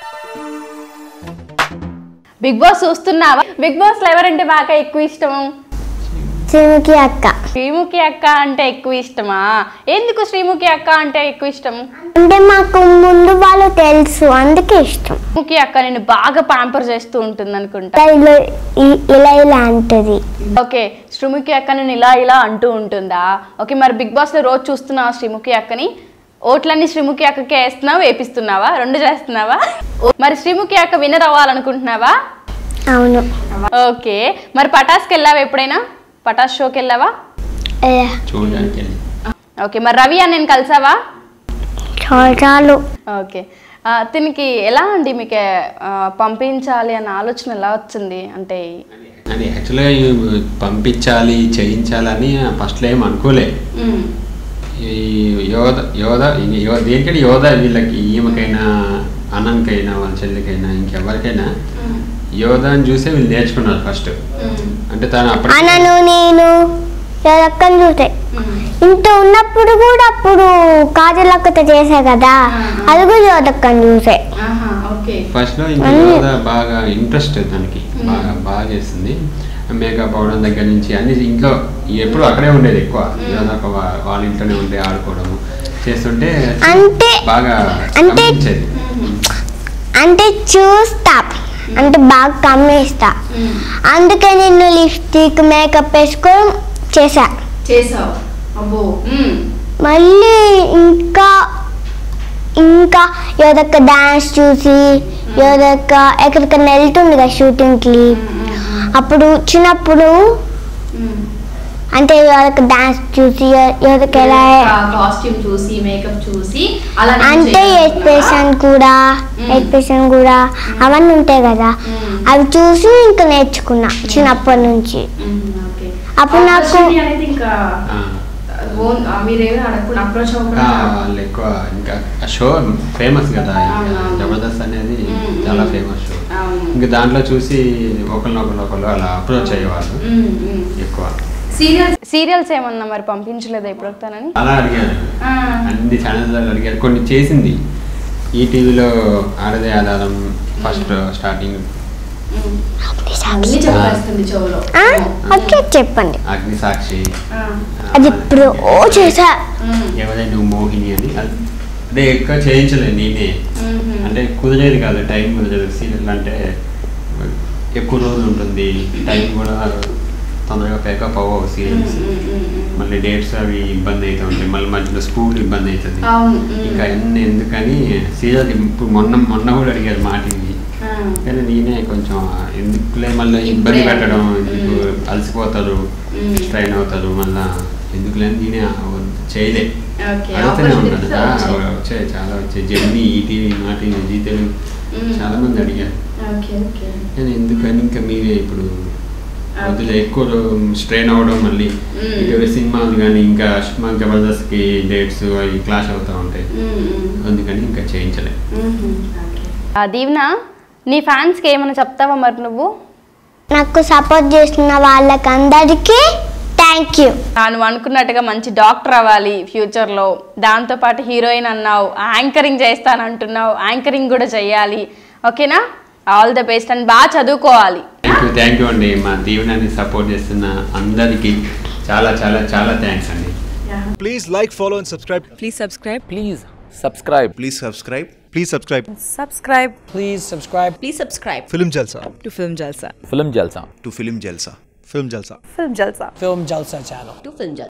Big Boss చూస్తున్నావా బిగ్ బాస్ లో ఎవరంటే బాగా ఎక్కువ ఇష్టము శ్రీముఖి అక్క శ్రీముఖి అక్క అంటే ఎక్కువ ఇష్టమా ఎందుకు శ్రీముఖి అక్క అంటే ఎక్కువ ఇష్టం అంటే మాకు ముందు వాళ్ళు తెలుసు అందుకే ఇష్టం శ్రీముఖి అక్క నేను బాగా పాంపర్ చేస్తూ ఉంటుంది అనుకుంటా ఇలా ఇ- ఇలా ఇలా అంటది ఓకే శ్రీముఖి అక్క నేను ఇలా ఇలా అంటూ ఉంటుందా ఓకే మరి బిగ్ బాస్ లో రోజు చూస్తున్నావా శ్రీముఖి అక్కని ఓట్లన్నీ శ్రీముఖి అక్కకే వేస్తున్నావా వేపిస్తున్నావా రెండు చేస్తున్నావా మరి శ్రీముఖి అక్క విన్నర్ అవ్వాలనుకుంటున్నావా అవును ఓకే మరి పటాస్కి వెళ్ళావా ఎప్పుడైనా పటాస్ షోకి వెళ్ళావా ఏ, చూడడానికి వెళ్ళి ఓకే మరి రవి అని నేను కలిసావా చాలు చాలు ఓకే ఆ, దీనికి ఎలా అండి మీకు ఆ, పంపించాలి అన్న ఆలోచన ఎలా వచ్చింది అంటే అది యాక్చువల్గా ఇవి పంపించాలి చేయించాలని ఫస్ట్లో ఏం అనుకోలే ఈ యోధ యోధ ఇంక యో దేనికంటే యోధ వీళ్ళకి ఈమెకైనా అన్నకైనా వాళ్ళ చెల్లికైనా ఇంకెవరికైనా యోధ అని చూసే వీళ్ళు నేర్చుకున్నారు ఫస్ట్ అంటే తను అప్పటి అనను నేను అక్కని చూసే ఇంత ఉన్నప్పుడు కూడా అప్పుడు కాజలక్కతో చేసా కదా అది కూడా యోదక్కని చూసే ఓకే ఫస్ట్లో ఇంకా యోధ బాగా ఇంట్రెస్ట్ తనకి బాగా బాగా చేస్తుంది మేకప్ అవడం దగ్గర నుంచి అన్ని ఇంట్లో ఎప్పుడు అక్కడే ఉండేది ఎక్కువ యోధ ఒక వా- వాళ్ళ ఇంట్లోనే ఉండే ఆడుకోవడము చేస్తుంటే అంటే బాగా అంటే- గమనించేది అంటే చూస్తా అంటే బాగా కమ్మేస్తా అందుకే నేను లిప్స్టిక్ మేకప్ వేసుకోవడం చేశా చేసావు అబ్బో మళ్ళీ ఇంకా ఇంకా యోదక్క డాన్స్ చూసి యోదక్క ఎక్కడికైనా వెళ్తుంది కదా షూటింగ్కి అప్పుడు చిన్నప్పుడు అంటే యోదక్క డాన్స్ చూసి యోదక్క ఎలా కాస్ట్యూమ్ చూసి మేకప్ చూసి అలా అంటే ఎక్స్ప్రెషన్ కూడా ఎక్స్ప్రెషన్ కూడా అవన్నీ ఉంటాయి కదా అవి చూసి ఇంకా నేర్చుకున్నా చిన్నప్పటి నుంచి అప్పుడు నాకు అనేది ఇంకా ఆ. ఓన్ మీరేమీ అడగకుండా అప్రోచ్ ఆ, వాళ్ళు ఎక్కువ ఇంకా ఆ షో ఫేమస్ కదా ఇంకా అవునవును. జబర్దస్త్ అనేది మ్మ్, చాలా మ్మ్. ఫేమస్ షో అవును. ఇంకా దాంట్లో చూసి ఒకరినొకరు ఒకరు అలా అప్రోచ్ అయ్యేవాళ్ళు ఎక్కువ సీరియల్స్ సీరియల్స్ ఏమన్నా మరి పంపించలేదా ఇప్పుడు వస్తానని అలా అడిగారు అన్ని ఛానల్స్ అడిగారు కొన్ని చేసింది ఈ టీవీలో ఆడదే ఆధారం ఫస్ట్ స్టార్టింగ్ అన్ని చెప్పేస్తుంది చెవులో ఆ? ఓకే చెప్పండి అగ్ని సాక్షి అది ఇప్పుడు ఓ చేసా ఎవరైనా నువ్వు మోహిని అని అది- అదే ఎక్కువ చేయించలేదు నేనే అంటే కుదిరేది కాదు టైం కుదిరేది సీరియల్ అంటే ఎక్కువ రోజులు ఉంటుంది టైం కూడా తొందరగా పేకప్ అవ్వవు సీరియల్స్ మళ్ళీ డేట్స్ అవి ఇబ్బంది అవుతూ ఉంటాయి మళ్ళీ మధ్యలో స్కూల్ ఇబ్బంది అవుతుంది అవును. ఇంకా అన్ని ఎందుకని సీరియల్ ఇప్పుడు మొన్న మొన్న కూడా అడిగారు మా టీవీ కానీ నేనే కొంచెం ఎందుకులే మళ్ళీ ఇబ్బంది ఇప్పుడే. పెట్టడం ఎందుకు అలసిపోతారు మ్మ్. స్ట్రైన్ అవుతారు మళ్ళీ ఎందుకులే అని నేనే వద్దు- చేయలే Okay, అడుగుతూనే opportunities ఉంటాను ఆ, వచ్చాయి. వచ్చాయి చాలా వచ్చాయి journey ETV Maa TV Zee Telugu మ్మ్. చాలా మంది అడిగారు ఓకే ఓకే కానీ ఎందుకని ఇంకా మీరే ఇప్పుడు Okay. వద్దులే ఎక్కువ స్ట్రెయిన్ అవ్వడం మళ్ళీ మ్మ్. ఇక సినిమాలు కానీ ఇంకా మా జబర్దస్త్కి డేట్స్ అవి క్లాష్ అవుతూ ఉంటాయి అందుకని ఇంకా చేయించలే దీవెన నీ ఫ్యాన్స్కి ఏమైనా చెప్తావా మరి నువ్వు నాకు సపోర్ట్ చేస్తున్న వాళ్ళకందరికీ థ్యాంక్ యూ ఆ, నువ్వు అనుకున్నట్టుగా మంచి డాక్టర్ అవ్వాలి ఫ్యూచర్లో దాంతోపాటు హీరోయిన్ అన్నావు యాంకరింగ్ చేస్తానంటున్నావు యాంకరింగ్ కూడా చేయాలి ఓకేనా ఆల్ ద బెస్ట్ అండ్ బాగా చదువుకోవాలి థ్యాంక్ యూ థ్యాంక్ యూ అండి మా దీవెనాన్ని సపోర్ట్ చేస్తున్న అందరికీ చాలా చాలా చాలా థ్యాంక్స్ అండి Please like, follow, and subscribe. Please subscribe. Please subscribe. Please subscribe. Please subscribe. Subscribe Please subscribe Please subscribe Film Jalsa. to Film Jalsa. Film Jalsa. To Film Jalsa. Film Jalsa. Film Jalsa. Film Jalsa channel. To Film Jalsa.